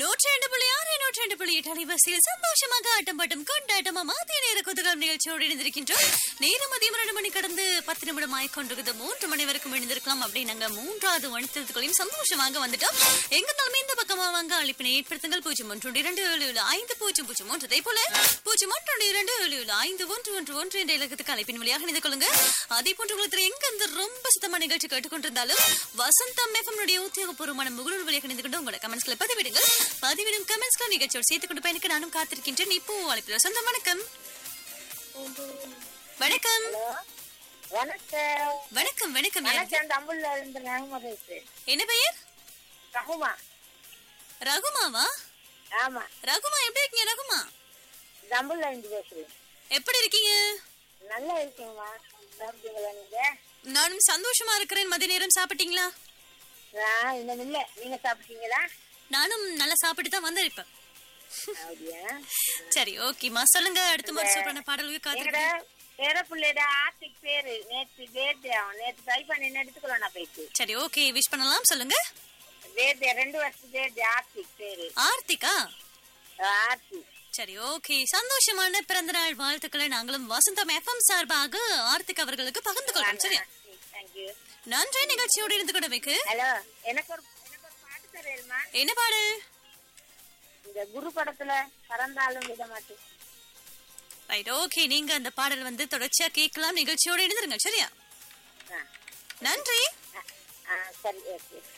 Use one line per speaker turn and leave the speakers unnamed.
நூற்றி ரெண்டு புள்ளி ஆறு நூற்றி ரெண்டு புள்ளி எட்டு அலைவரிசையில் சந்தோஷமாக ஆட்டம் பாட்டம் கொண்டாட்டமா மதிய நேர குதகம் நிகழ்ச்சியோடு இணைந்திருக்கின்றோம் நேரம் மதியம் ரெண்டு மணி கடந்து பத்து நிமிடம் ஆயிக்கொண்டிருக்குது மூன்று மணி வரைக்கும் இணைந்திருக்கலாம் அப்படி நாங்க மூன்றாவது வணிகத்துக்குள்ளையும் சந்தோஷமாக வந்துட்டோம் எங்க தலைமை இந்த பக்கமா வாங்க அழைப்பினை ஏற்படுத்துங்கள் பூஜ்ஜியம் ஒன்று இரண்டு ஏழு ஏழு ஐந்து பூஜ்ஜியம் பூஜ்ஜியம் ஒன்று அதே போல பூஜ்ஜியம் ஒன்று இரண்டு ஏழு ஏழு ஐந்து ஒன்று ஒன்று ஒன்று என்ற இலக்கத்துக்கு அழைப்பின் வழியாக இணைந்து கொள்ளுங்க அதே போன்று உலகத்தில் எங்க இந்த ரொம்ப சுத்தமான நிகழ்ச்சி கேட்டுக்கொண்டிருந்தாலும் வசந்தம் எஃப்எம் உத்தியோகபூர்வமான முகநூல் வழியாக இணைந்து கொண்டு உங்களோட கமெண்ட்ஸ்களை பதிவிடுங்கள் பதிவிடும் கமெண்ட்ஸ்களை நிகழ்ச்சியோடு சேர்த்துக் கொண்டு பயணிக்க நானும் காத்திருக்கின்றேன் இப்போ அழைப்பில் சொந்தம் வணக்கம் வணக்கம்
வணக்கம்
வணக்கம் வணக்கம் யார்?
வணக்கம் தமிழ்ல இருந்து ரகுமா பேசுறேன்
என்ன பெயர்
ரகுமா
ரகுமாவா
ஆமா
ரகுமா எப்படி இருக்கீங்க ரகுமா
தமிழ்ல இருந்து பேசுறேன்
எப்படி இருக்கீங்க
நல்லா இருக்கீங்களா சாப்பிட்டீங்களா நீங்க
நானும் சந்தோஷமா இருக்கிறேன் மதிய நேரம் சாப்பிட்டீங்களா
நான் இன்னும் இல்ல நீங்க சாப்பிட்டீங்களா
நானும் நல்லா சாப்பிட்டு தான் வந்தேன் இப்ப
அப்படியா
சரி ஓகேம்மா சொல்லுங்க அடுத்த மாதிரி சூப்பரான பாடலுக்கு
எங்கட
காத்திருக்கேன்
பேர பிள்ளையோட ஆர்த்திக் பேரு நேத்து பேர்தே அவன் நேத்து ட்ரை பண்ணி எடுத்துக்கலாம் நான் போயிட்டு
சரி ஓகே விஷ் பண்ணலாம் சொல்லுங்க
பேர்தே ரெண்டு வருஷம் பேர்தே ஆர்த்திக் பேரு
ஆர்த்திகா
ஆர்த்தி
சரி ஓகே சந்தோஷமான பிறந்த நாள் வாழ்த்துக்களை நாங்களும் வசந்தம் எஃப்எம் சார்பாக ஆர்த்திக் அவர்களுக்கு பகிர்ந்து கொள்றோம் சரி
தேங்க்யூ
நன்றி நிகழ்ச்சியோடு இருந்து கொண்டமைக்கு
ஹலோ எனக்கு ஒரு எனக்கு ஒரு பாட்டு தருமா
என்ன பாடல்
இந்த குரு படத்துல பறந்தாலும் விட மாட்டேன்
ரைட் ஓகே நீங்க அந்த பாடல் வந்து தொடர்ச்சியா கேட்கலாம் நிகழ்ச்சியோடு இணைந்திருங்க சரியா
ஆ
நன்றி
ஆ, ஆ சரி ஓகே